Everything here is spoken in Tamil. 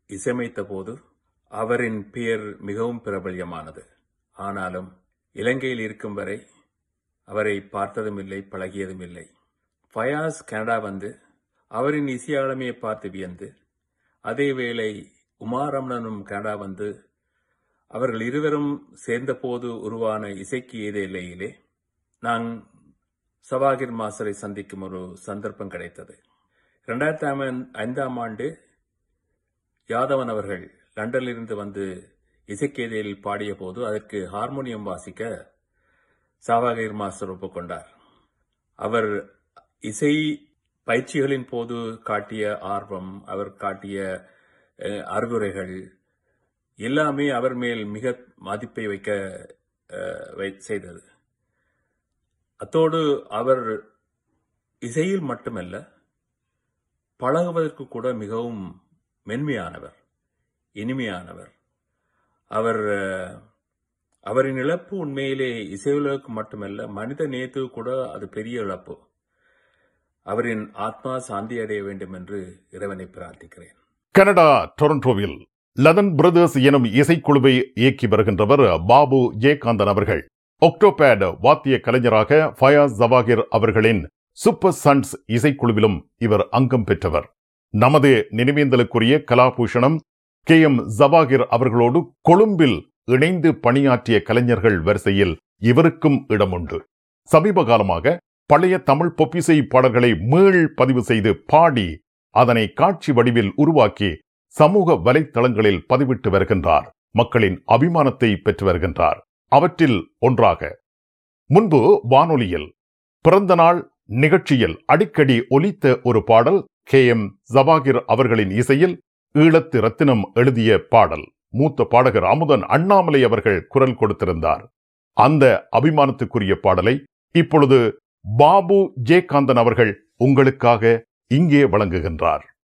இசையமைத்த போது அவரின் பெயர் மிகவும் பிரபல்யமானது ஆனாலும் இலங்கையில் இருக்கும் வரை அவரை பார்த்ததும் இல்லை பழகியதும் இல்லை ஃபயாஸ் கனடா வந்து அவரின் இசையாளுமையை பார்த்து வியந்து அதேவேளை உமாரமணனும் கனடா வந்து அவர்கள் இருவரும் சேர்ந்தபோது உருவான இசைக்கு ஏதே இல்லையிலே நான் சவாகிர் மாஸ்டரை சந்திக்கும் ஒரு சந்தர்ப்பம் கிடைத்தது இரண்டாயிரத்தி ஐந்தாம் ஆண்டு யாதவன் அவர்கள் லண்டனிலிருந்து வந்து இசைக்கேதையில் பாடிய போது அதற்கு ஹார்மோனியம் வாசிக்க சாவாகிர் மாஸ்டர் ஒப்புக்கொண்டார் அவர் இசை பயிற்சிகளின் போது காட்டிய ஆர்வம் அவர் காட்டிய அஹ், அறிவுரைகள் எல்லாமே அவர் மேல் மிக மதிப்பை வைக்க அஹ், வை- செய்தது அத்தோடு அவர் இசையில் மட்டுமல்ல பழகுவதற்கு கூட மிகவும் மென்மையானவர் இனிமையானவர் அவர் அஹ், அவரின் இழப்பு உண்மையிலே இசையுலகுக்கு மட்டுமல்ல மனித நேயத்துக்கு கூட அது பெரிய இழப்பு அவரின் ஆத்மா சாந்தி அடைய வேண்டும் என்று இறைவனை பிரார்த்திக்கிறேன் கனடா டொரண்டோவில் லதன் பிரதர்ஸ் எனும் இசைக்குழுவை இயக்கி வருகின்றவர் பாபு ஜெயகாந்தன் அவர்கள் ஒக்டோபேட் வாத்திய கலைஞராக ஃபயாஸ் ஜவாகிர் அவர்களின் சூப்பர் சன்ஸ் இசைக்குழுவிலும் இவர் அங்கம் பெற்றவர் நமது நினைவேந்தலுக்குரிய கலாபூஷணம் கே எம் ஜவாகிர் அவர்களோடு கொழும்பில் இணைந்து பணியாற்றிய கலைஞர்கள் வரிசையில் இவருக்கும் இடமுண்டு சமீப காலமாக பழைய தமிழ் பொப்பிசை பாடல்களை மீள் பதிவு செய்து பாடி அதனை காட்சி வடிவில் உருவாக்கி சமூக வலைத்தளங்களில் பதிவிட்டு வருகின்றார் மக்களின் அபிமானத்தை பெற்று வருகின்றார் அவற்றில் ஒன்றாக முன்பு வானொலியில் பிறந்த நாள் நிகழ்ச்சியில் அடிக்கடி ஒலித்த ஒரு பாடல் கே எம் ஜவாகிர் அவர்களின் இசையில் ஈழத்து ரத்தினம் எழுதிய பாடல் மூத்த பாடகர் அமுதன் அண்ணாமலை அவர்கள் குரல் கொடுத்திருந்தார் அந்த அபிமானத்துக்குரிய பாடலை இப்பொழுது பாபு ஜெயகாந்தன் அவர்கள் உங்களுக்காக இங்கே வழங்குகின்றார்